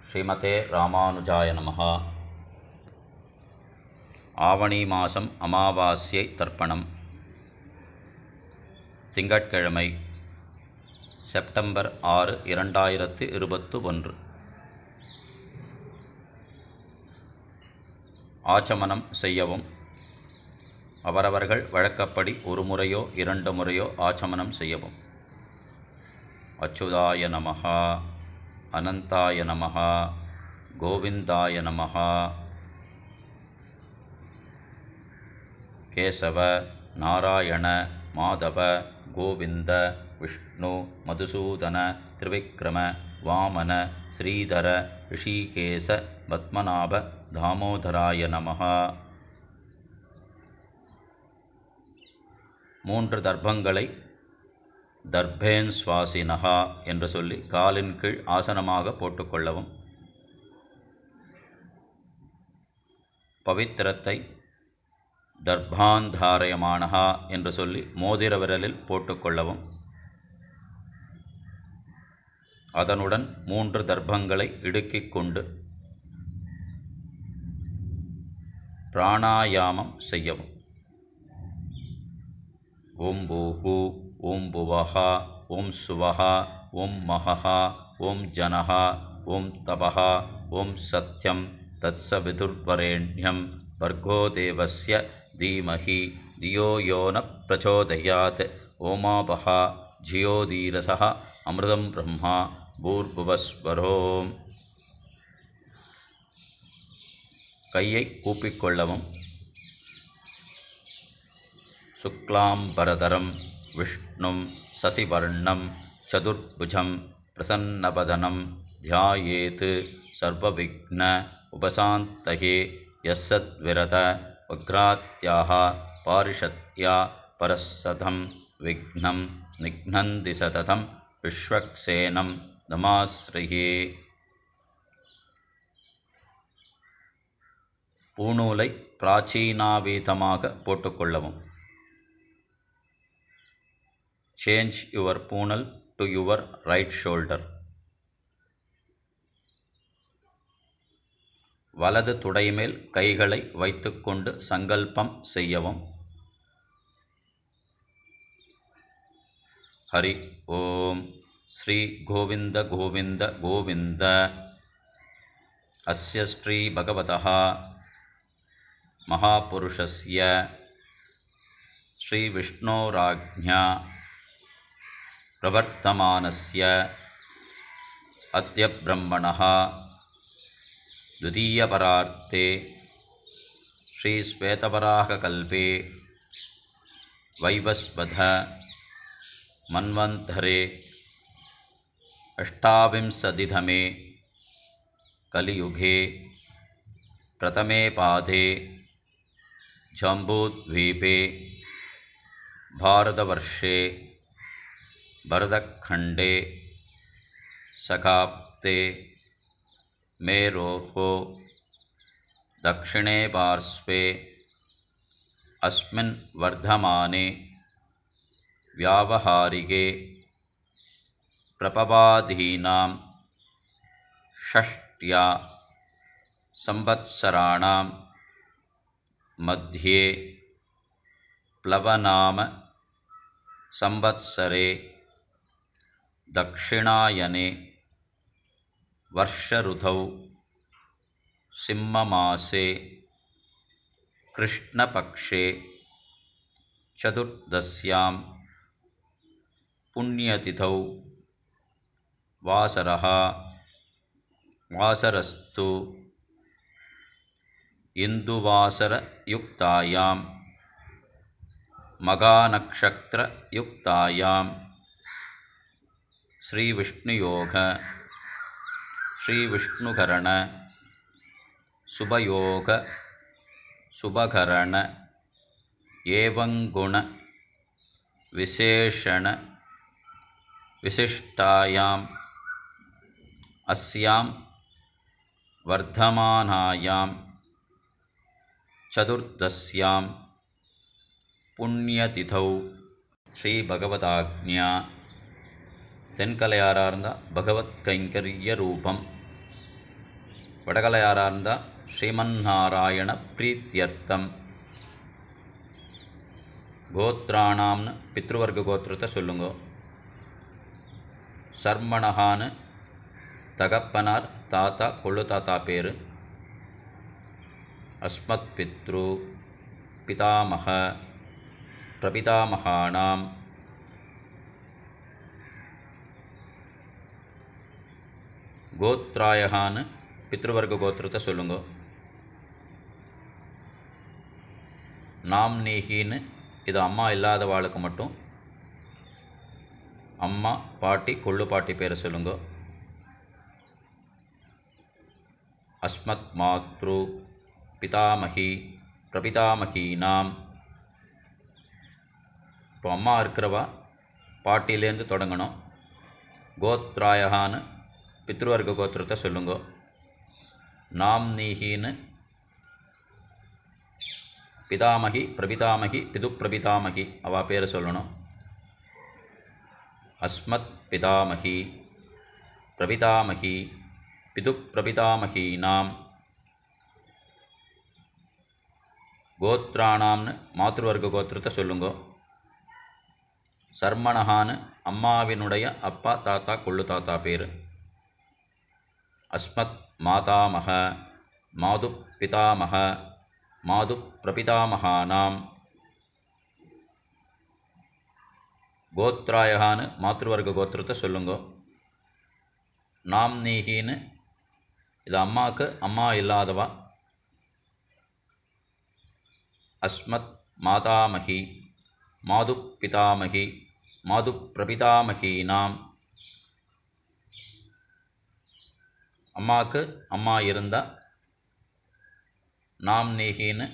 ஸ்ரீமதே ராமானுஜாய நமः ஆவணி மாதம் அமாவாஸ்யை தர்ப்பணம் திங்கட்கிழமை செப்டம்பர் ஆறு இரண்டாயிரத்து இருபத்து ஒன்று ஆச்சமனம் செய்யவும் அவரவர்கள் வழக்கப்படி ஒரு முறையோ இரண்டு முறையோ ஆச்சமனம் செய்யவும் அச்சுதாய நமஹா அனந்தாய நமஹா கோவிந்தாய நமஹா கேசவ நாராயண மாதவ கோவிந்த விஷ்ணு மதுசூதன திரிவிக்ரம வாமன ஸ்ரீதர ரிஷிகேச பத்மநாப தாமோதராய நமஹா மூன்று தர்ப்பங்களை தர்பேன் சுவாசினஹா என்று சொல்லி காலின் கீழ் ஆசனமாக போட்டுக்கொள்ளவும் பவித்திரத்தை தர்பாந்தாரயமானஹா என்று சொல்லி மோதிர விரலில் போட்டுக்கொள்ளவும் அதனுடன் மூன்று தர்ப்பங்களை இடுக்கிக் கொண்டு பிராணாயாமம் செய்யவும் ஓம் பூஹு ஓம் புவஹா ஓம் சுவஹா ஓம் மகஹா ஓம் ஜனஹா ஓம் தபஹா ஓம் சத்யம் தத்சவிதுர்வரேண்யம் வர்கோ தேவஸ்ய தீமஹி தியோ யோ ந பிரச்சோதயாத் ஓமாபஹா ஜியோதீரசः அமிர்தம் பிரம்மா பூர்புவஸ்வரோம் கையை கூப்பிக்கொள்ளவும் शुक्लाम्बरधरं विष्णुं ससिवर्णं चतुर्भुजं प्रसन्नवदनं ध्यायेत् सर्वविघ्न उपशान्तये यस्सद्विरत वग्रात्याः पारिषत्या परःसतं विघ्नं निघ्नन्ति सततं विश्वक्सेनं नमाश्रये பூணூலை பிராச்சீனாவீதமாக போட்டுக்கொள்ளவும் change your poonal to your right shoulder வலது துடைமேல் கைகளை வைத்துக்கொண்டு சங்கல்பம் செய்யவும் ஹரி ஓம் ஸ்ரீ கோவிந்த கோவிந்த கோவிந்த அஸ்ய ஸ்ரீ பகவதः महापुरुषस्य श्रीविष्णोराज्ञा प्रवर्तमानस्य अद्य ब्रह्मणः द्वितीयपरार्थे श्रीश्वेतवराहकल्पे वैवस्वध मन्वन्तरे अष्टाविंशतितमे कलियुगे प्रथमे पादे जम्बूद्वीपे भारतवर्षे भरतखण्डे सखाप्ते मेरोः दक्षिणे पार्श्वे अस्मिन् वर्धमाने व्यावहारिके प्रपवादीनां षष्ट्या संवत्सराणां मध्ये प्लवनाम संवत्सरे दक्षिणायने वर्षऋतौ सिंहमासे कृष्णपक्षे चतुर्दश्यां पुण्यतिथौ वासरः वासरस्तु इन्दुवासरयुक्तायां मगानक्षत्रयुक्तायां श्रीविष्णुयोग श्रीविष्णुकरण शुभयोग शुभकरण एवं गुण विशेषण विशिष्टायाम् अस्यां वर्धमानायां चतुर्दश्यां புண்ணியதிதௌ ஸ்ரீ பகவதாக்ஞா தென்கலையாரார்ந்த பகவத் கைங்கரிய ரூபம் வடகலை யாராக இருந்தால் ஸ்ரீமன்னாராயண பிரீத்தியர்த்தம் கோத்ராணாம்னு பித்ருவர்க்க கோத்திரத்தை சொல்லுங்க சர்மணஹான்னு தகப்பனார் தாத்தா கொள்ளு தாத்தா பேர் அஸ்மத் பித்ரு பிதாமக பிரபிதாமகானாம் கோத்ராயகான்னு பித்ருவர்க்க கோத்திரத்தை சொல்லுங்க நாம் நீகின்னு இது அம்மா இல்லாதவாளுக்கு மட்டும் அம்மா பாட்டி கொள்ளு பாட்டி பேரை சொல்லுங்க அஸ்மத் மாத்ரு பிதாமகி பிரபிதாமகீனாம் இப்போ அம்மா இருக்கிறவா பாட்டிலேருந்து தொடங்கணும் கோத்ராயகான்னு பித்ருவர்க்க கோத்திரத்தை சொல்லுங்க நாம் நீகின்னு பிதாமகி பிரபிதாமகி பிது பிரபிதாமகி அவா பேரை சொல்லணும் அஸ்மத் பிதாமகி பிரபிதாமகி பிது பிரபிதாமகீனாம் கோத்ராணாம்னு மாத்ருவர்க்க கோத்திரத்தை சொல்லுங்க சர்மணஹான்னு அம்மாவினுடைய அப்பா தாத்தா கொள்ளு தாத்தா பேர் அஸ்மத் மாதாமக மாது பிதாமக மாது பிரபிதாமகானாம் கோத்ராயகான்னு மாத்ருவர்க்க கோத்திரத்தை சொல்லுங்க நாம் நீகின்னு இது அம்மாவுக்கு அம்மா இல்லாதவா அஸ்மத் மாதாமகி மாது பிதாமகி மாது பிரபிதாமகீனாம் அம்மாவுக்கு அம்மா இருந்தால் நாம் நீகின்னு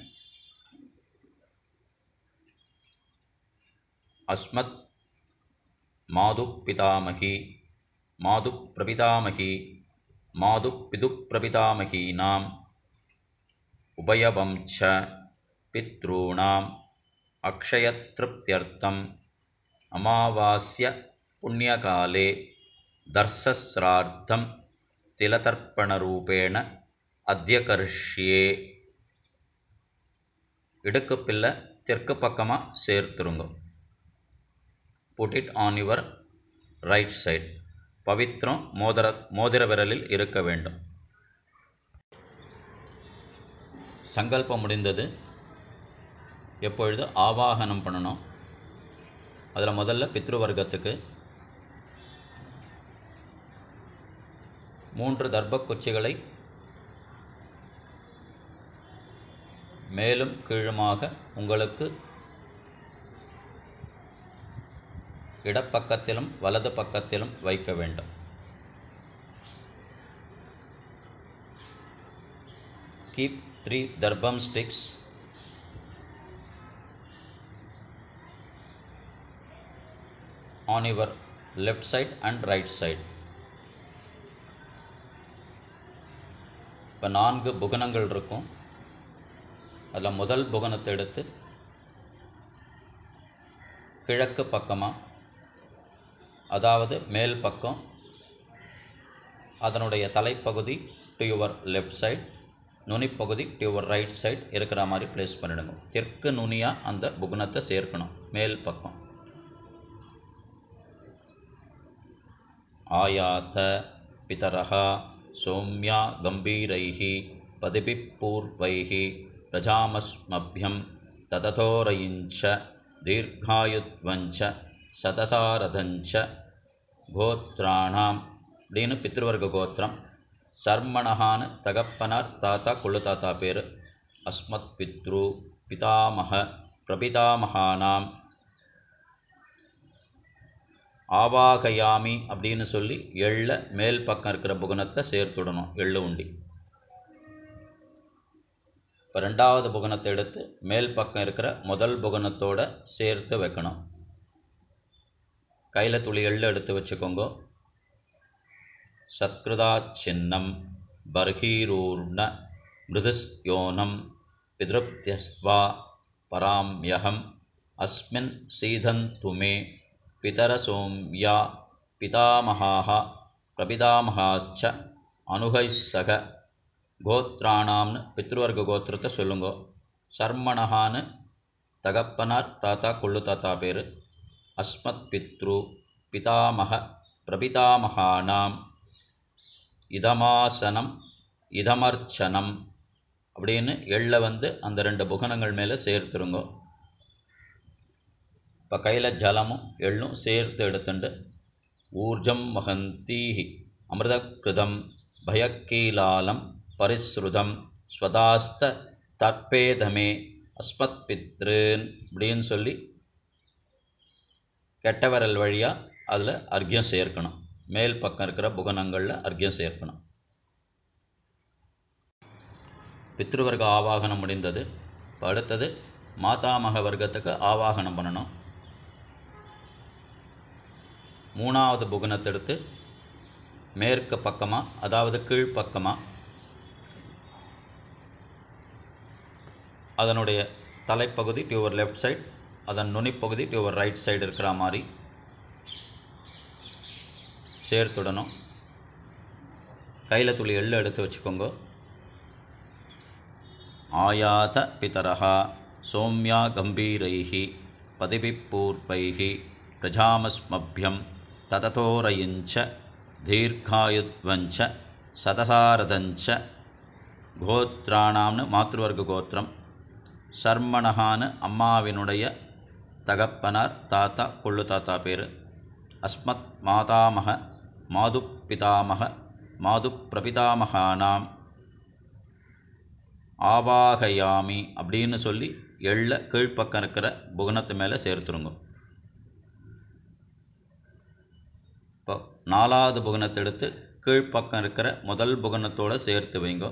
அஸ்மத் மாது பிதாமகி மாது பிரபிதாமகி மாது பிது பிரபிதாமகீனாம் உபயவம்ச பித்ருணாம் அக்ஷயத்ருப்தியர்த்தம் அமாவாஸ்ய புண்ணியகாலே தர்சஸ்ரார்த்தம் திலதர்ப்பணரூபேண அத்தியகர்ஷ்யே இடுக்கு பிள்ளை தெற்கு பக்கமாக சேர்த்துருங்க put it on your right side பவித்ரம் மோதிர மோதிர விரலில் இருக்க வேண்டும் சங்கல்பம் முடிந்தது எப்பொழுது ஆவாகனம் பண்ணணும் அதில் முதல்ல பித்ருவர்க்கத்துக்கு மூன்று தர்ப்பக் குச்சிகளை மேலும் கீழுமாக உங்களுக்கு இடப்பக்கத்திலும் வலது பக்கத்திலும் வைக்க வேண்டும் keep three darbham sticks on your left side and right side இப்போ நான்கு புகனங்கள் இருக்கும் அதில் முதல் புகனத்தை எடுத்து கிழக்கு பக்கமாக அதாவது மேல் பக்கம் அதனுடைய தலைப்பகுதி டு யுவர் லெஃப்ட் சைட் நுனிப்பகுதி டு யுவர் ரைட் சைட் இருக்கிற மாதிரி ப்ளேஸ் பண்ணிடுங்க தெற்கு நுனியாக அந்த புகுனத்தை சேர்க்கணும் மேல் பக்கம் आयात पितरः सौम्या गम्भीरैः पदिभिः पूर्वैः प्रजामस्मभ्यं तदथोरयिञ्च दीर्घायुत्वञ्च சதசாரதஞ்ச கோத்ராணாம் அப்படின்னு பித்ருவர்க்க கோத்திரம் சர்மணஹான்னு தகப்பனார் தாத்தா கொள்ளு தாத்தா பேர் அஸ்மத் பித்ரு பிதாமக பிரபிதாமகானாம் ஆவாகயாமி அப்படின்னு சொல்லி எள்ள மேல் பக்கம் இருக்கிற புகனத்தை சேர்த்துடணும் எள்ளு உண்டி இப்போ ரெண்டாவது புகனத்தை எடுத்து மேல் பக்கம் இருக்கிற முதல் புகனத்தோட சேர்த்து வைக்கணும் கையில் துளி எள்ளு எடுத்து வச்சுக்கோங்க சத்கிருதா சின்னம் பர்ஹீரூர்ண மிருதுஸ்யோனம் பிதிருப்தியஸ்வா பராம்யகம் அஸ்மின் சீதந்து மே पितरसौम्या पितामहाः प्रपितामहाश्च अनुगैः सह கோத்ராணாம்னு பித்ருவர்க்க கோத்திரத்தை சொல்லுங்க சர்மணஹான்னு தகப்பனார் தாத்தா கொள்ளு தாத்தா பேர் அஸ்மத் பித்ரு பிதாமக பிரபிதாமகானாம் இதமாசனம் இதமர்ச்சனம் அப்படின்னு எள்ள வந்து அந்த ரெண்டு புகனங்கள் மேலே சேர்த்துருங்க இப்போ கையில் ஜலமும் எள்ளும் சேர்த்து எடுத்துண்டு ஊர்ஜம் வகந்தீஹி அமிர்தகிருதம் பயக்கீலாலம் பரிஸ்ருதம் ஸ்வதாஸ்த தற்பேதமே அஸ்மத் பித்ருன் அப்படின்னு சொல்லி கெட்ட விரல் வழியாக அதில் அர்க்கியம் சேர்க்கணும் மேல் பக்கம் இருக்கிற புகனங்களில் அர்க்கியம் சேர்க்கணும் பித்ருவர்க்க ஆவாகனம் முடிந்தது இப்போ அடுத்தது மாதாமக வர்க்கத்துக்கு ஆவாகனம் பண்ணணும் மூணாவது புகனத்தை எடுத்து மேற்கு பக்கமாக அதாவது கீழ்ப்பக்கமாக அதனுடைய தலைப்பகுதி டியூவர் லெஃப்ட் சைடு அதன் நுனிப்பகுதி டியூவர் ரைட் சைடு இருக்கிற மாதிரி சேர்த்துடணும் கையில் துளி எள்ளு எடுத்து வச்சுக்கோங்க ஆயாத பிதரா சோம்யா கம்பீரைः பதிபிப்பூர்வைः பிரஜாமஸ்மभ्यं தததோரயுஞ்ச தீர்காயுத்வஞ்ச சதசாரதஞ்ச கோத்ராணாம்னு மாத்ருவர்க்க கோத்திரம் சர்மணஹான்னு அம்மாவினுடைய தகப்பனார் தாத்தா கொள்ளு தாத்தா பேர் அஸ்மத் மாதாமக மாது பிதாமக மாது பிரபிதாமகானாம் ஆவாகயாமி அப்படின்னு சொல்லி எள்ள கீழ்ப்பக்கம் இருக்கிற புகனத்து மேலே சேர்த்துருங்க இப்போ நாலாவது புகனத்தை எடுத்து கீழ்ப்பக்கம் இருக்கிற முதல் புகனத்தோடு சேர்த்து வைங்க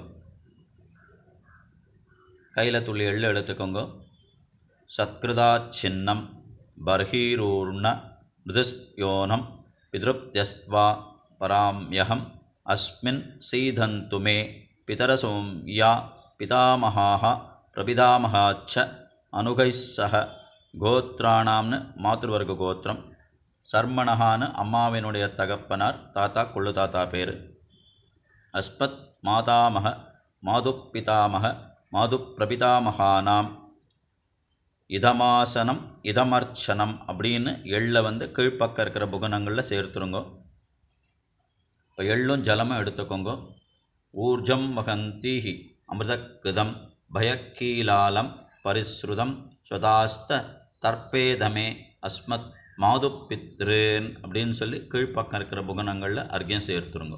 கையில் துள்ளி எள்ளு எடுத்துக்கோங்க சத்கிருதா சின்னம் பர்ஹீரூர்ண மிருதுஸ்யோனம் பிதிருப்தியஸ்வா பராம்யகம் அஸ்மின் சீதந்து மே பிதரசோம்யா பிதாமகாः பிரபிதாமகாச்ச அனுகைः சக கோத்ராணாம்னு மாத்ருவர்க்க கோத்திரம் சர்மணஹான்னு அம்மாவினுடைய தகப்பனார் தாத்தா கொள்ளு தாத்தா பேர் அஸ்மத் மாதாமக மாது பிதாமக மாது பிரபிதாமகானாம் இதமாசனம் இதமர்ச்சனம் அப்படின்னு எள்ள வந்து கீழ்ப்பக்கம் இருக்கிற புகனங்களில் சேர்த்துருங்க இப்போ எள்ளும் ஜலமும் எடுத்துக்கோங்க ஊர்ஜம் வகந்தீஹி அமிர்தகிருதம் பயக்கீலாலம் பரிஸ்ருதம் ஸ்வதாஸ்த தற்பேதமே அஸ்மத் மாது பித்ருன் அப்படின்னு சொல்லி கீழ்ப்பக்கம் இருக்கிற புகனங்களில் அர்க்கியம் சேர்த்துருங்க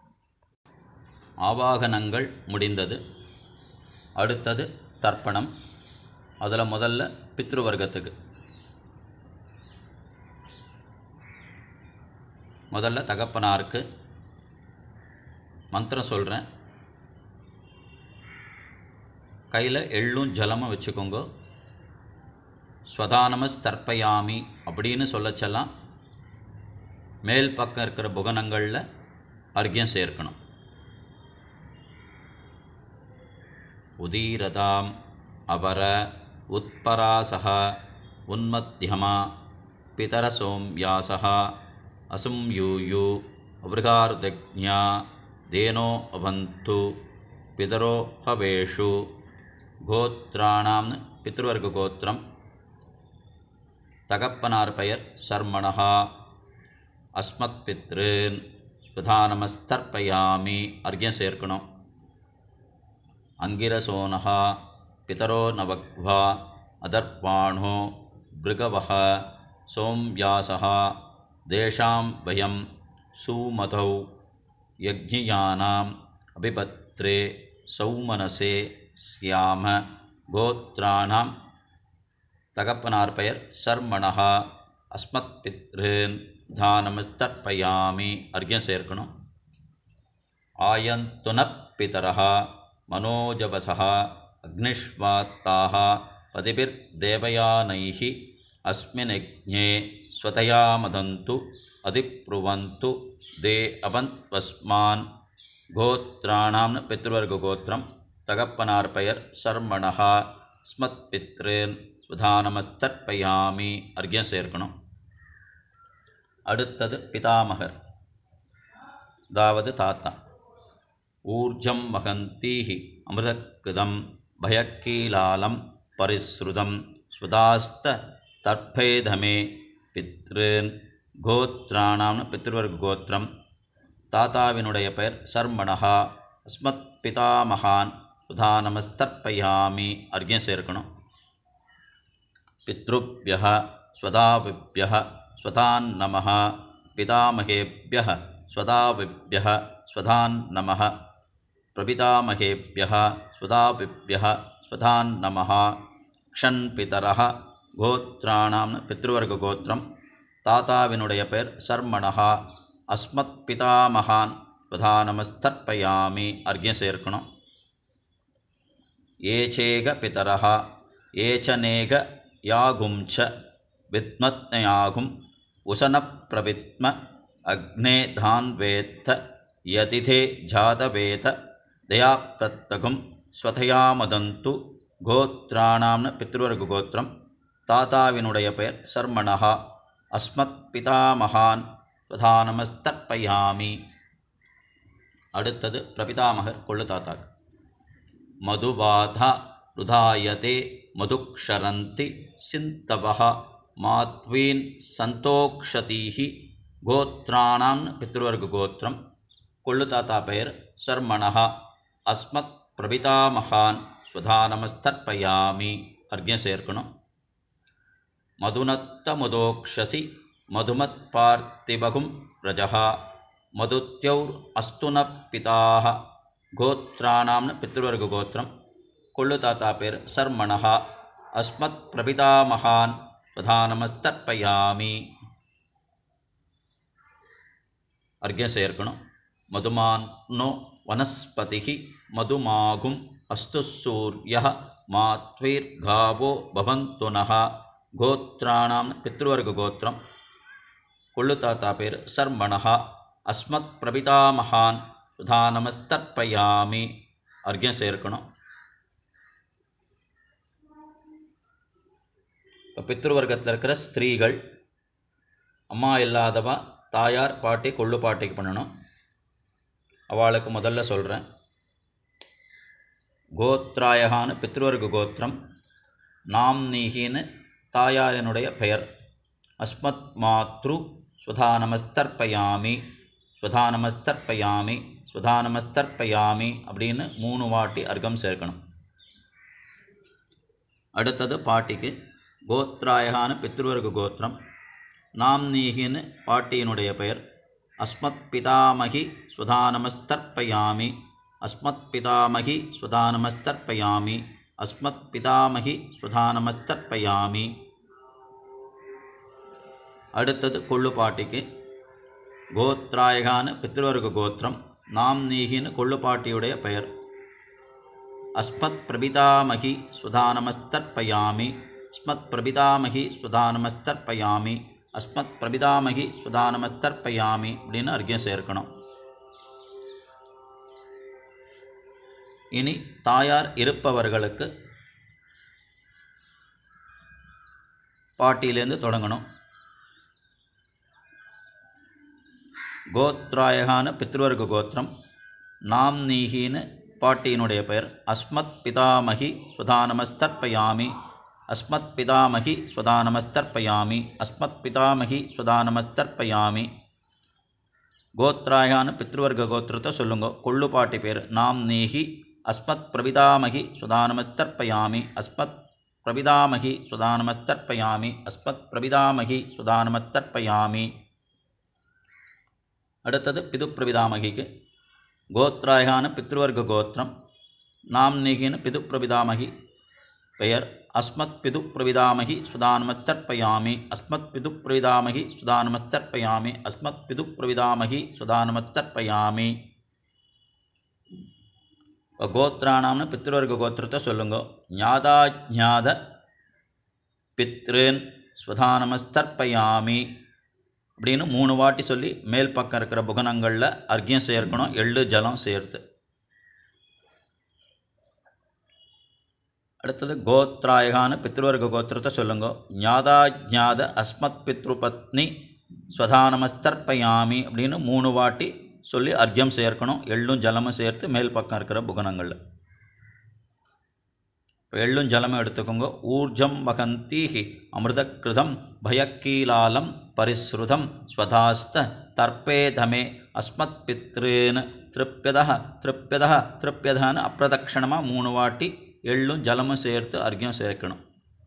ஆவாகனங்கள் முடிந்தது அடுத்தது தர்ப்பணம் அதில் முதல்ல பித்ருவர்க்கத்துக்கு முதல்ல தகப்பனாருக்கு மந்திரம் சொல்கிறேன் கையில் எள்ளும் ஜலமும் வச்சுக்கோங்க ஸ்வதானமஸ் தர்ப்பயாமி அப்படின்னு சொல்லச்செல்லாம் மேல் பக்கம் இருக்கிற புகனங்களில் அர்க்கியம் சேர்க்கணும் உதீரதாம் அபர உத்பராசக உன்மத்தியமா பிதரசோம்யாசக அசும்யூயு அவ்ருகாருதஜ்ஞா தேனோ அபந்து பிதரோ ஹவேஷு கோத்ராணாம்னு பித்ருவர்க்க கோத்திரம் தகப்பனார் பெயர் சர்மணஹா அஸ்மத் பித்ருன் பிரதானமஸ்தர்ப்பயாமி அர்க்கியம் சேர்க்கணும் அங்கிரசோனஹா பிதரோ நவக்வா அதர்ப்பாணோ பிருகவः சோம்யாசः தேஷாம் வயம் சூமதௌ யஜ்ஞியானாம் அபிபத்ரே சௌமனசே ஸ்யாம கோத்ராணாம் தகப்பனார் பெயர் சர்மணஹா அஸ்மத் பித்ருன் தானமஸ்தர்ப்பயாமி அர்க்கியம் சேர்க்கணும் ஆயந்துனப் பிதரः मनोजवसः अग्निष्वात्ताः पतिभिर्देवयानैः अस्मिन् यज्ञे स्वतया मदन्तु अधिप्रुवन्तु दे अवन्त्वस्मान् கோத்ராணாம்னு பித்ருவர்க்க கோத்திரம் தகப்பனார் பெயர் சர்மணஹா ஸ்மத் பித்ரேன் சுதானமஸ்தர்ப்பயாமி அர்க்கியம் சேர்க்கணும் அடுத்தது பிதாமகர் அதாவது தாத்தா ஊர்ஜம் வகந்தீஹி அமிர்தக்கிருதம் பயக்கீலாலம் பரிஸ்ருதம் ஸ்வதாஸ்த தற்பேதமே பித்ருன் கோத்ராணாம்னு பித்ருவர்க்கு கோத்திரம் தாத்தாவினுடைய பெயர் சர்மணஹா அஸ்மத் பிதாமகான் சுதானமஸ்தர்ப்பயாமி அர்க்கியம் சேர்க்கணும் பித்ருभ्यः स्वदाविभ्यः स्वधान् नमः पितामहेभ्यः स्वदाविभ्यः स्वधान् नमः प्रपितामहेभ्यः स्वदाविभ्यः स्वधान् नमः க்ஷன்பிதரः கோத்ராணாம்னு பித்ருவர்க்க கோத்திரம் தாத்தாவினுடைய பெயர் சர்மணஹா அஸ்மத் பிதாமகான் பிரதானமஸ்தர்ப்பயாமி அர்க்கியம் சேர்க்கணும் ஏச்சேக பிதரः ஏச்சநேக யாகும் ச வித்மத்னயாகும் உசனப்பிரவித்ம அக்னே தான்வேத்த யதிதே ஜாதவேத தயாப்பிரத்தகும் ஸ்வதயாமதந்து கோத்ராணாம்னு பித்ருவர்க்கு கோத்திரம் தாத்தாவினுடைய பெயர் சர்மணஹா அஸ்மத் பிதாமகான் பிரதானமஸ்தர்ப்பயாமி அடுத்தது பிரபிதாமகர் கொள்ளு தாத்தாக்கு மதுபாதா ருதாயதே மதுக்ஷரந்தி சிந்தவः மாத்வீன் சந்தோக்ஷதீஹி கோத்ராணாம் பித்ருவர்க்கு கோத்திரம் கொள்ளு தாத்தா பெயர் சர்மணः அஸ்மத் பிரபிதாமகான் ஸ்வதானமஸ்தர்ப்பயாமி அர்க்கியம் சேர்க்கணும் மதுனத்த மதோக்ஷசி மதுமத் பார்த்திபகும் ரஜா மதுத்யௌர் அஸ்துன பிதாக கோத்ராணாம்னு பித்ருவர்க்கு கோத்திரம் கொள்ளு தாத்தா பேர் சர்மணஹா அஸ்மத் பிரபிதாமகான் பிரதானமஸ்தர்ப்பயாமி அர்க்கியம் சேர்க்கணும் மதுமான்னோ வனஸ்பதி மதுமாகும் அஸ்து சூரிய மாத்வீர்காவோ பவந்துனः கோத்ராணாம் பித்ருவர்க்கு கோத்திரம் கொள்ளு தாத்தா பேர் சர்மணஹா அஸ்மத் பிரபிதாமகான் பிரதானமஸ்தர்ப்பயாமி அர்க்கியம் சேர்க்கணும் இப்போ பித்ருவர்க்கத்தில் இருக்கிற ஸ்திரீகள் அம்மா இல்லாதவா தாயார் பாட்டி கொள்ளு பாட்டிக்கு பண்ணணும் அவளுக்கு முதல்ல சொல்கிறேன் கோத்ராயகான்னு பித்ருவர்க்கு கோத்திரம் நாம்னீகின்னு தாயாரினுடைய பெயர் அஸ்மத் மாத்ரு ஸ்வதானமஸ்தர்ப்பயாமி ஸ்வதானமஸ்தர்ப்பயாமி ஸ்வதானமஸ்தர்ப்பயாமி அப்படின்னு மூணு வாட்டி அர்க்கம் சேர்க்கணும் அடுத்தது பாட்டிக்கு கோத்ராயகான பித்ருவர்க்கு கோத்திரம் நாம்னீகின்னு பாட்டியினுடைய பெயர் அஸ்மத் பிதாமகி ஸ்வதானமஸ்தர்ப்பயாமி அஸ்மத் பிதாமகி ஸ்வதானமஸ்தர்ப்பயாமி அஸ்மத் பிதாமகி ஸ்வதானமஸ்தர்ப்பயாமி அடுத்தது கொள்ளு பாட்டிக்கு கோத்ராயகான பித்ருவர்க்கு கோத்திரம் நாம்னீகின்னு கொள்ளு பாட்டியுடைய பெயர் அஸ்மத் பிரபிதாமகி ஸ்வதானமஸ்தர்ப்பயாமி அஸ்மத் பிரபிதாமகி ஸ்வதானமஸ்தர்ப்பயாமி அஸ்மத் பிரபிதாமகி ஸ்வதானமஸ்தர்ப்பயாமி அப்படின்னு அர்க்கியம் சேர்க்கணும் இனி தாயார் இருப்பவர்களுக்கு பாட்டியிலேருந்து தொடங்கணும் கோத்ராயகான பித்ருவர்க்கு கோத்திரம் நாம்னீகின்னு பாட்டியினுடைய பெயர் அஸ்மத் பிதாமகி ஸ்வதானமஸ்தர்ப்பயாமி அஸ்மத் பிதாமகி ஸ்வதானமஸ்தர்ப்பயாமி அஸ்மத் பிதாமகி ஸ்வதானமஸ்தர்ப்பயாமி கோத்ராயான பித்ருவர்க்க கோத்திரத்தை சொல்லுங்க கொள்ளு பாட்டி பேர் நாம் நீகி அஸ்மத் பிரபிதாமகி சுதானமஸ்தர்ப்பயாமி அஸ்மத் பிரபிதாமகி சுதானமஸ்தர்ப்பயாமி அஸ்மத் பிரபிதாமகி சுதானமஸ்தர்ப்பயாமி அடுத்தது பிது பிரபிதாமகிக்கு கோத்ராயான பித்ருவர்க்க கோத்திரம் நாம் நீகின்னு பிது பிரபிதாமகி பெயர் அஸ்மத் பிது பிரவிதாமகி சுதானமத்தர்ப்பயாமி அஸ்மத் பிது பிரவிதாமகி சுதானமத்தர்ப்பயாமி அஸ்மத் பிது பிரவிதாமகி சுதானமத்தர்ப்பயாமி இப்போ கோத்ரானாம்னு பித்ருவர்க்க கோத்திரத்தை சொல்லுங்க ஞாதாஜாத பித்ருன் ஸ்வதானமஸ்தர்ப்பயாமி அப்படின்னு மூணு வாட்டி சொல்லி மேல் பக்கம் இருக்கிற புகனங்களில் அர்க்கியம் சேர்க்கணும் எள்ளு ஜலம் சேர்த்து அடுத்தது கோத்ராயகான பித்ருவர்க்க கோத்திரத்தை சொல்லுங்க ஞாதாஜாத அஸ்மத் பித்ருபத்னி ஸ்வதானமஸ்தர்ப்பயாமி அப்படின்னு மூணு வாட்டி சொல்லி அர்க்கியம் சேர்க்கணும் எள்ளும் ஜலமும் சேர்த்து மேல் பக்கம் இருக்கிற புகனங்களில் இப்போ எள்ளும் ஜலமும் எடுத்துக்கோங்க ஊர்ஜம் வகந்தீஹி அமிர்தகிருதம் பயக்கீலாலம் பரிஸ்ருதம் ஸ்வதாஸ்த தர்ப்பேதமே அஸ்மத் பித்ருன்னு திருப்பியதா திருப்பியதா திருப்பியதான்னு அப்பிரதக்ஷணமாக மூணு வாட்டி எள்ளும் ஜலமும் சேர்த்து அர்க்கியம் சேர்க்கணும்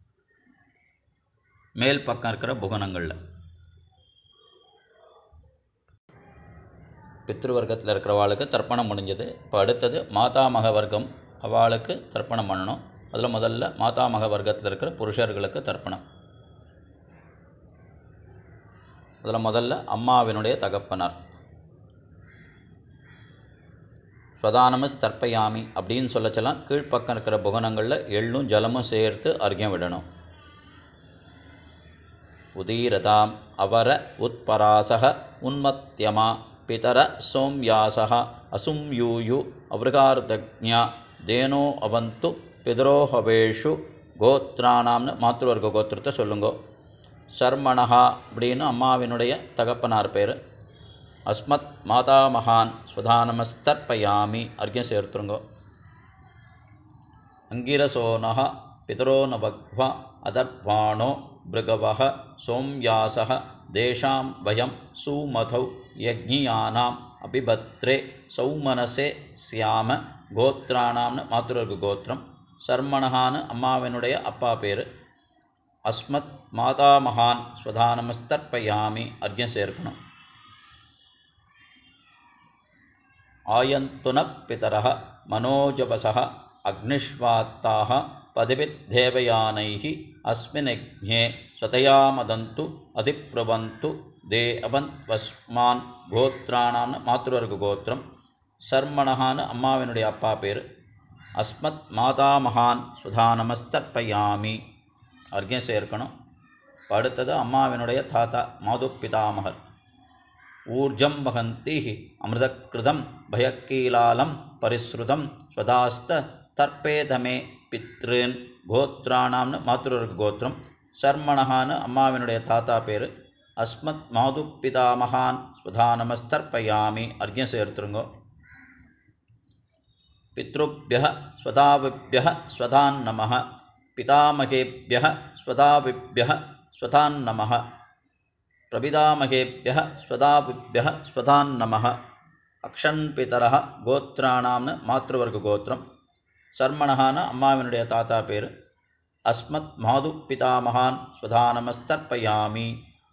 மேல் பக்கம் இருக்கிற புகனங்களில் பித்ருவர்க்கத்தில் இருக்கிறவாளுக்கு தர்ப்பணம் முடிஞ்சது இப்போ அடுத்தது மாதாமக வர்க்கம் அவளுக்கு தர்ப்பணம் பண்ணணும் அதில் முதல்ல மாதாமக வர்க்கத்தில் இருக்கிற புருஷர்களுக்கு தர்ப்பணம் அதில் முதல்ல அம்மாவினுடைய தகப்பனார் ஸ்வதானமஸ் தர்ப்பயாமி அப்படின்னு சொல்லச்செல்லாம் கீழ்ப்பக்கம் இருக்கிற புகனங்களில் எள்ளும் ஜலமும் சேர்த்து அர்க்கியம் விடணும் உதீரதாம் அவர உத்பராசக உன்மத்தியமா பிதர சோம்யாசக அசும்யூயு அவருகார்தக்ஞா தேனோ அபந்து பிதரோஹவேஷு கோத்ரானாம்னு மாத்ருவர்க்க கோத்திரத்தை சொல்லுங்கோ சர்மணஹா அப்படின்னு அம்மாவினுடைய தகப்பனார் பேர் அஸ்மத் மாதாமகான் ஸ்வதானமஸ்தர்ப்பயாமி அர்க்கியம் சேர்த்துருங்கோ அங்கிரசோனः பிதரோ நபக்வ அதர்வாணோ பிருகவः சோம்யாசः தேஷாம் வயம் சுமதௌ யஜ்ஞியானாம் அபிபத்ரே சௌமனசே சியாம கோத்ரானாம்னு மாத்துரர்க்கு கோத்திரம் சர்மணஹான்னு அம்மாவினுடைய அப்பா பேர் அஸ்மத் மாதாமகான் ஸ்வதானமஸ்தர்ப்பயாமி அர்க்கியம் சேர்க்கணும் ஆயந்துனப் பிதரः மனோஜவசः அக்னிஷ்வாத்தாः பதிபித்தேவயானைः अस्मिन्यज्ञे स्वतया मदन्तु अधिप्रवन्तु दे அவந்த்வஸ்மான் கோத்ரானாம்னு மாத்ருவர்க்கு கோத்திரம் சர்மணஹான்னு அம்மாவினுடைய அப்பா பேர் அஸ்மத் மாதாமகான் சுதானமஸ்தர்ப்பயாமி அர்க்கியம் சேர்க்கணும் இப்போ அடுத்தது அம்மாவினுடைய தாத்தா மாது பிதாமகர் ஊர்ஜம் வகந்தீஹி அமிர்தகிருதம் பயக்கீலாலம் பரிஸ்ருதம் ஸ்வதாஸ்த தர்ப்பேதமே பித்ருன் கோத்ரானாம்னு மாத்ருவர்க்கு கோத்திரம் சர்மணஹான்னு அம்மாவினுடைய தாத்தா பேர் அஸ்மத் மாது பிதாமகான் ஸ்வதானமஸ்தர்ப்பயாமி அர்க்கியம் சேர்த்துருங்கோ பித்ருभ्यः स्वदाविभ्यः स्वधान्नमः पितामहेभ्यः स्वदाविभ्यः स्वधान्नमः प्रपितामहेभ्यः स्वदाविभ्यः स्वधान्नमः அக்ஷன்பிதரः கோத்ரானாம்னு மாத்ருவர்க்கு கோத்திரம் சர்மணஹான்னு அம்மாவினுடைய தாத்தா பேர் அஸ்மத் மாது பிதாமகான் ஸ்வதானமஸ்தர்ப்பயாமி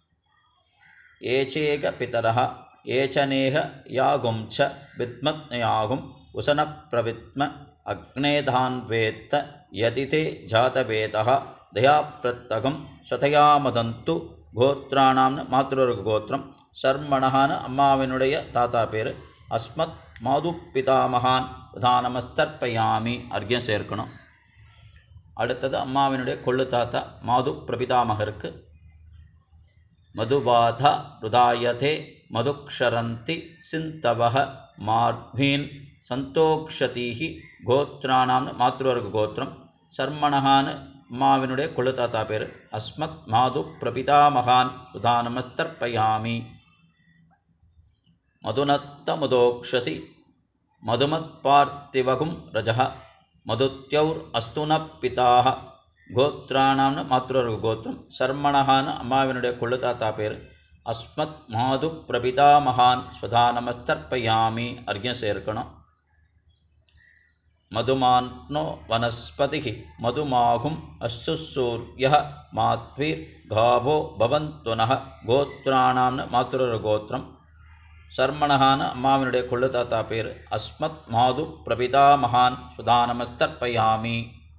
ஏச்சேக பிதரः ஏச்சனேக யாகும் ச வித்மத்னயாகும் உசனப்பிரவித்ம அக்னேதான்வேத்த யதிதே ஜாதவேதः தயாப்பிரத்தகம் ஸ்வதயாமதந்து கோத்ரானாம்னு மாத்ருவர்க்கு கோத்திரம் சர்மணஹான்னு அம்மாவினுடைய தாத்தா பேர் அஸ்மத் மாது பிதாமகான் பிரதானமஸ்தர்ப்பயாமி அர்க்கியம் சேர்க்கணும் அடுத்தது அம்மாவினுடைய கொள்ளு தாத்தா மாது பிரபிதாமகருக்கு மதுபாத ருதாயதே மதுக்ஷரந்தி சிந்தவக மார்பீன் சந்தோக்ஷதீஹி கோத்ரானாம்னு மாத்ருவர்க்கு கோத்திரம் சர்மணஹான்னு அம்மாவினுடைய கொள்ளு தாத்தா பேர் அஸ்மத் மாது பிரபிதாமகான் உதானமஸ்தர்ப்பயாமி மதுனத்தமுதோக்ஷசி மதுமத்பார்த்திவகும் ரஜः மதுத்யௌர் அஸ்துன பிதாக கோத்ரானாம்னு மாத்ருவர்க்கு கோத்திரம் சர்மணஹான்னு அம்மாவினுடைய கொள்ளு தாத்தா பேர் அஸ்மத் மாது பிரபிதாமகான் ஸ்வதானமஸ்தர்ப்பயாமி அர்க்கியம் சேர்க்கணும் மதுமான்னோ வனஸ்பதி மதுமாகும் அசுசூரிய மாத்வீர் காவோ பவந்துனः கோத்ரானாம்னு மாத்துரர் கோத்திரம் சர்மணஹான்னு அம்மாவினுடைய கொள்ளு தாத்தா பேர் அஸ்மத் மாது பிரபிதாமகான் சுதானமஸ்தர்ப்பயாமி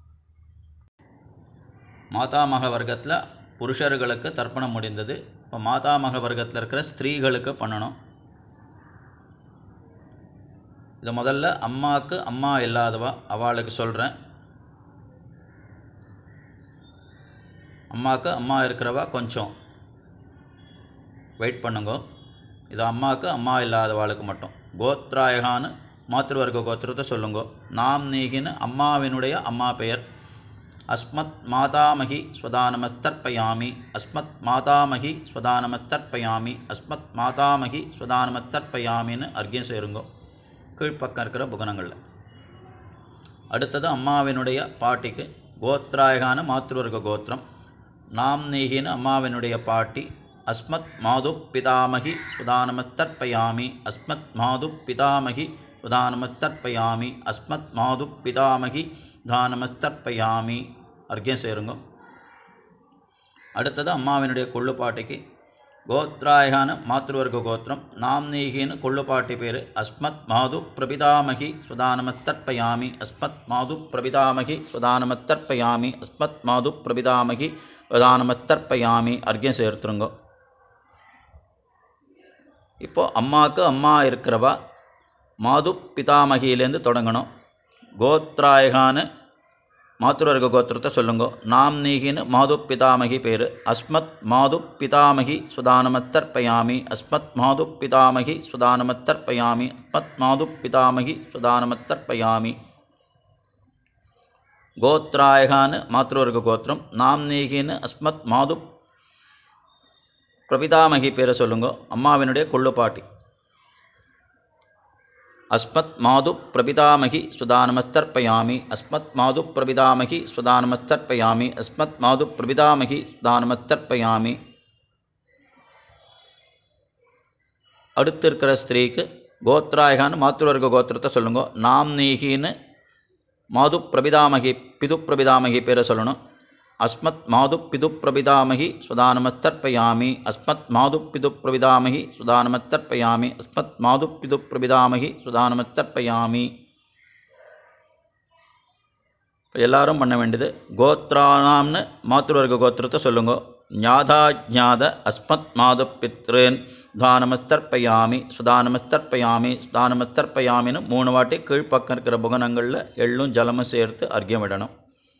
மாதாமக வர்க்கத்தில் புருஷர்களுக்கு தர்ப்பணம் முடிந்தது இப்போ மாதாமக வர்க்கத்தில் இருக்கிற ஸ்திரீகளுக்கு பண்ணணும் இது முதல்ல அம்மாவுக்கு அம்மா இல்லாதவா அவளுக்கு சொல்கிறேன் அம்மாவுக்கு அம்மா இருக்கிறவா கொஞ்சம் வெயிட் பண்ணுங்க இது அம்மாவுக்கு அம்மா இல்லாதவாளுக்கு மட்டும் கோத்ராயகான்னு மாத்திருவர்க்க கோத்திரத்தை சொல்லுங்க நாம் நீகின்னு அம்மாவினுடைய அம்மா பெயர் அஸ்மத் மாதாமகி ஸ்வதானமஸ்தர்ப்பயாமி அஸ்மத் மாதாமகி ஸ்வதானமஸ்தர்ப்பயாமி அஸ்மத் மாதாமகி ஸ்வதானமஸ்தர்ப்பயாமின்னு அர்க்கியம் சேருங்கோ கீழ்ப்பக்கம் இருக்கிற புகனங்களில் அடுத்தது அம்மாவினுடைய பாட்டிக்கு கோத்ராயகான மாத்ருவர்க கோத்திரம் நாம் நீகின அம்மாவினுடைய பாட்டி அஸ்மத் மாது பிதாமகி சுதானமத்தர்ப்பயாமி அஸ்மத் மாது பிதாமகி சுதானமத்தர்ப்பயாமி அஸ்மத் மாது பிதாமகி சுதானமஸ்தர்ப்பயாமி அர்க்கியம் சேருங்க அடுத்தது அம்மாவினுடைய கொள்ளுப்பாட்டிக்கு கோத்ராயகான மாத்ருவர்க கோத்திரம் நாம் நீகின்னு கொள்ளுப்பாட்டி பேர் அஸ்மத் மாது பிரபிதாமகி சுதானமத்தர்ப்பயாமி அஸ்மத் மாது பிரபிதாமகி சுதானமத்தர்ப்பயாமி அஸ்மத் மாது பிரபிதாமகி சுதானமத்தர்ப்பயாமி அர்க்கியம் சேர்த்துருங்கோ இப்போது அம்மாவுக்கு அம்மா இருக்கிறவா மாது பிதாமகியிலேருந்து தொடங்கணும் கோத்ராயகான்னு மாத்துரர்க கோத்திரத்தை சொல்லுங்க நாம் நீகின்னு மாது பிதாமகி பேர் அஸ்மத் மாது பிதாமகி சுதானமத்தர்ப்பயாமி அஸ்மத் மாது பிதாமகி சுதானமத்தர்ப்பயாமி அஸ்மத் மாது பிதாமகி சுதானமத்தர்ப்பயாமி கோத்ராயகான்னு மாத்ருவர்க கோத்திரம் நாம் நீகின்னு அஸ்மத் மாது பிரபிதாமகி பேரை சொல்லுங்க அம்மாவினுடைய கொள்ளுப்பாட்டி அஸ்மத் மாது பிரபிதாமகி சுதானமஸ்தர்ப்பயாமி அஸ்மத் மாது பிரபிதாமகி சுதானமஸ்தர்ப்பயாமி அஸ்மத் மாது பிரபிதாமகி சுதானமஸ்தர்ப்பயாமி அடுத்து இருக்கிற ஸ்திரீக்கு கோத்ராயகான்னு மாத்ருவர்க கோத்திரத்தை சொல்லுங்க நாம் நீகின்னு மாது பிரபிதாமகி பிது பிரபிதாமகி பேரை சொல்லணும் அஸ்மத் மாது பிது பிரபிதாமகி சுதானமத்தர்ப்பயாமி அஸ்மத் மாது பிது பிரபிதாமகி சுதானமத்தர்ப்பயாமி அஸ்மத் மாது பிது பிரபிதாமகி சுதானமத்தர்ப்பயாமி இப்போ எல்லாரும் பண்ண வேண்டியது கோத்ரானாம்னு மாத்துவர்க்க கோத்திரத்தை சொல்லுங்க ஞாதா ஜாத அஸ்மத் மாது பித்ரேன் சுதானமஸ்தர்ப்பயாமி சுதானமஸ்தர்ப்பயாமி சுதானமஸ்தர்ப்பயாமின்னு மூணு வாட்டி கீழ்ப்பக்கம் இருக்கிற புகனங்களில் எள்ளும் ஜலமும் சேர்த்து அர்க்கியம் விடணும்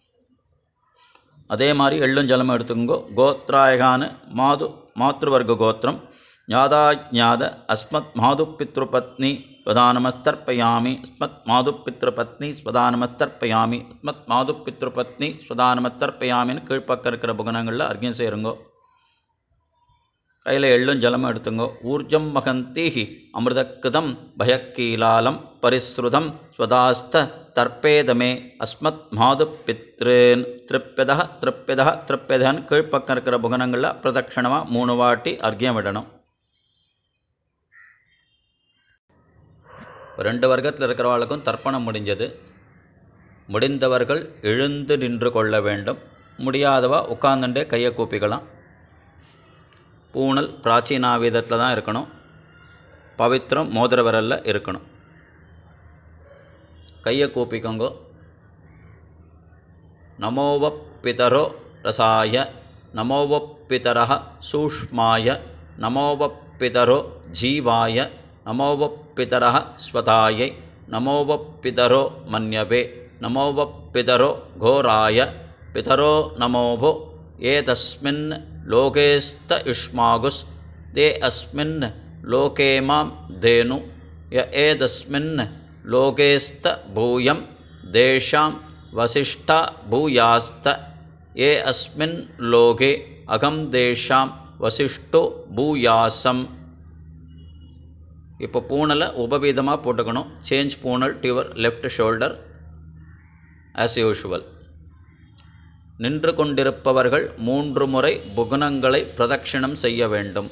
அதே மாதிரி எள்ளும் ஜலமும் எடுத்துக்கோங்க கோத்ராயகான்னு மாது மாத்ருவர்க்க கோத்திரம் ஞாதாஜாத அஸ்மத் மாது பித்ருபத்னி ஸ்வதானமஸ்தர்ப்பயாமி அஸ்மத் மாது பித்ருபத்னி ஸ்வதானமஸ்தர்ப்பயாமி அஸ்மத் மாது பித்ருபத்னி ஸ்வதானமஸ்தர்ப்பயாமின்னு கீழ்ப்பக்கம் இருக்கிற புகனங்களில் அர்க்கியம் சேருங்கோ கையில் எள்ளும் ஜலமும் எடுத்துங்கோ ஊர்ஜம் மகந்தீஹி அமிர்தக்கிருதம் பயக்கீலாலம் பரிஸ்ருதம் ஸ்வதாஸ்த தர்ப்பேதமே அஸ்மத் மாது பித்ரேன் திருப்பெதா திருப்பெதா திருப்பெதன்னு கீழ்ப்பக்கம் இருக்கிற புகனங்களில் பிரதட்சணமாக மூணு வாட்டி அர்க்கியம் விடணும் ரெண்டு வர்க்கத்தில் இருக்கிறவர்களுக்கும் தர்ப்பணம் முடிஞ்சது முடிந்தவர்கள் எழுந்து நின்று கொள்ள வேண்டும் முடியாதவா உட்கார்ந்துட்டே கையை கூப்பிக்கலாம் பூணல் பிராச்சீனாவிதத்தில் தான் இருக்கணும் பவித்திரம் மோதிர விரலில் இருக்கணும் கையை கூப்பிக்கோங்கோ நமோவ பிதரோ ரசாய நமோவ பிதர சூஷ்மாய நமோவ பிதரோ ஜீவாய நமோவ பிதர ஸ்வதாயை நமோவ பிதரோ மன்யவே நமோவ பிதரோ घोराय पितरो नमोभो एतस्मिन् लोकेस्त युष्मागुस् ते अस्मिन् लोके मां धेनु य एतस्मिन् लोकेस्त भूयं देशां वसिष्ठा भूयास्त ये अस्मिन् लोके अहं देशां वसिष्ठो भूयासम् இப்போ பூனலை உபவீதமாக போட்டுக்கணும் change poonal to your left shoulder as usual நின்று கொண்டிருப்பவர்கள் மூன்று முறை புகுனங்களை பிரதட்சிணம் செய்ய வேண்டும்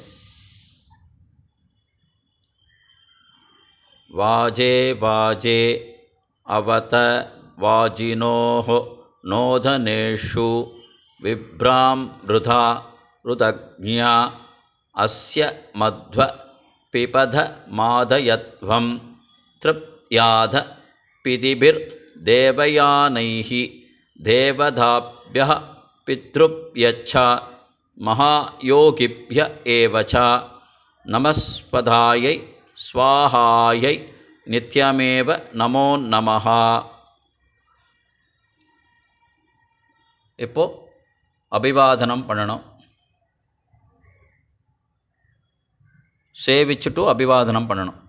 வாஜே வாஜே அவத வாஜினோः நோதனேஷு விப்ராம் ருதா ருதக்ஞா அஸ்ய மத்வ பிபத மாதயத்வம் திருப்யாத பிதிபிர் தேவயானைः தேவதாभ्यः पितृभ्यच्छ महायोगिभ्य एव च नमस्पदायै स्वाहायै नित्यमेव नमो नमः இப்போ அபிவாதனம் பண்ணணும் சேவிச்சுட்டு அபிவாதனம் பண்ணணும்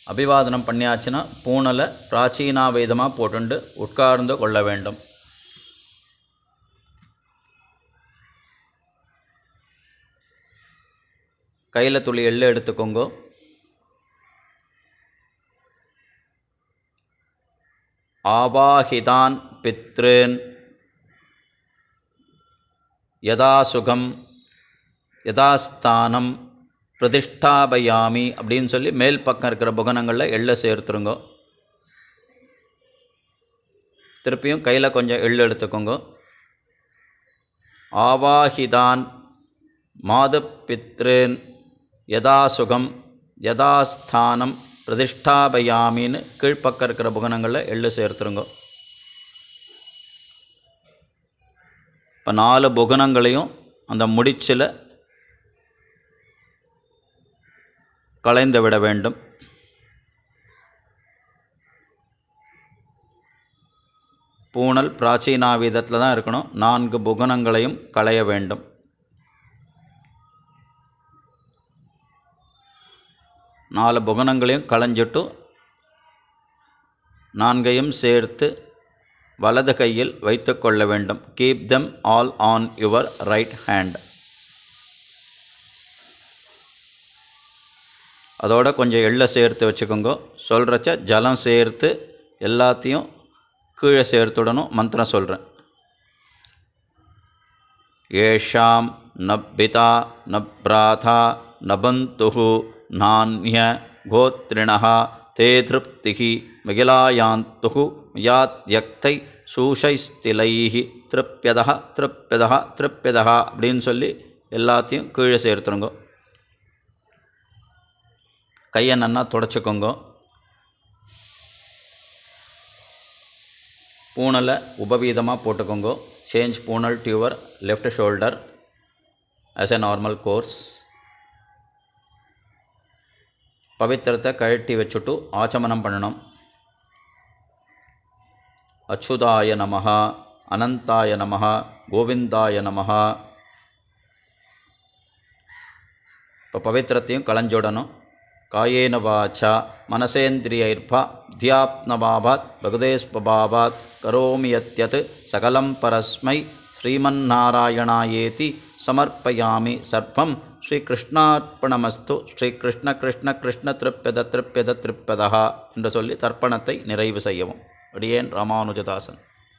அபிவாதனம் பண்ணியாச்சுன்னா பூணலை பிராச்சீனாவேதமாக போட்டுண்டு உட்கார்ந்து கொள்ள வேண்டும் கையில் துளி எள்ளு எடுத்துக்கோங்க ஆவாஹிதான் பித்ருன் யதா சுகம் யதாஸ்தானம் பிரதிஷ்டாபயாமி அப்படின்னு சொல்லி மேல் பக்கம் இருக்கிற புகனங்களில் எள்ளை சேர்த்துருங்க திருப்பியும் கையில் கொஞ்சம் எள்ளு எடுத்துக்கோங்க ஆவாஹிதான் மாது பித்ருன் யதா சுகம் யதாஸ்தானம் பிரதிஷ்டாபயாமின்னு கீழ்ப்பக்கம் இருக்கிற புகனங்களில் எள்ளு சேர்த்துருங்க இப்போ நாலு புகனங்களையும் அந்த முடிச்சில் களைந்து விட வேண்டும் பூணல் பிராச்சீனாவீதத்தில் தான் இருக்கணும் நான்கு புகனங்களையும் களைய வேண்டும் நாலு புகனங்களையும் களைஞ்சிட்டு நான்கையும் சேர்த்து வலது கையில் வைத்து கொள்ள வேண்டும் keep them all on your right hand அதோட கொஞ்சம் எள்ளை சேர்த்து வச்சுக்கோங்க சொல்கிறச்ச ஜலம் சேர்த்து எல்லாத்தையும் கீழே சேர்த்துடணும் மந்திரம் சொல்கிறேன் ஏஷாம் நப்பிதா நப்ராதா நபந்துஹு நானிய கோத்ரிணः தே திருப்திகி மிகிலாயாந்துகு மியாத்யக்தை சூஷைஸ்திலைஹி திருப்யதா திருப்யதா திருப்யதா அப்படின்னு சொல்லி எல்லாத்தையும் கீழே சேர்த்துருங்க கையை நன்னா தொடச்சிக்கோங்க பூனலை உபவீதமாக போட்டுக்கோங்க change poonal to your left shoulder as a normal course பவித்திரத்தை கழட்டி வச்சுட்டு ஆச்சமனம் பண்ணணும் அச்சுதாய நமः அனந்தாய நமः கோவிந்தாய நமः இப்போ பவித்திரத்தையும் களைஞ்சுடணும் காயேன வாச்சா மனசேந்திரியைர்பா தியாப்னபாபாத் பகுதேஸ்வபாபாத் கரோமி யத்யத் சகலம் பரஸ்மை ஸ்ரீமன்னாராயணாயேதி சமர்ப்பயாமி சர்ப்பம் ஸ்ரீகிருஷ்ணார்ப்பணமஸ்து ஸ்ரீகிருஷ்ண கிருஷ்ண கிருஷ்ண திருப்யத திருப்யத திருப்யதா என்று சொல்லி தர்ப்பணத்தை நிறைவு செய்யவும் அடியேன் ராமானுஜதாசன்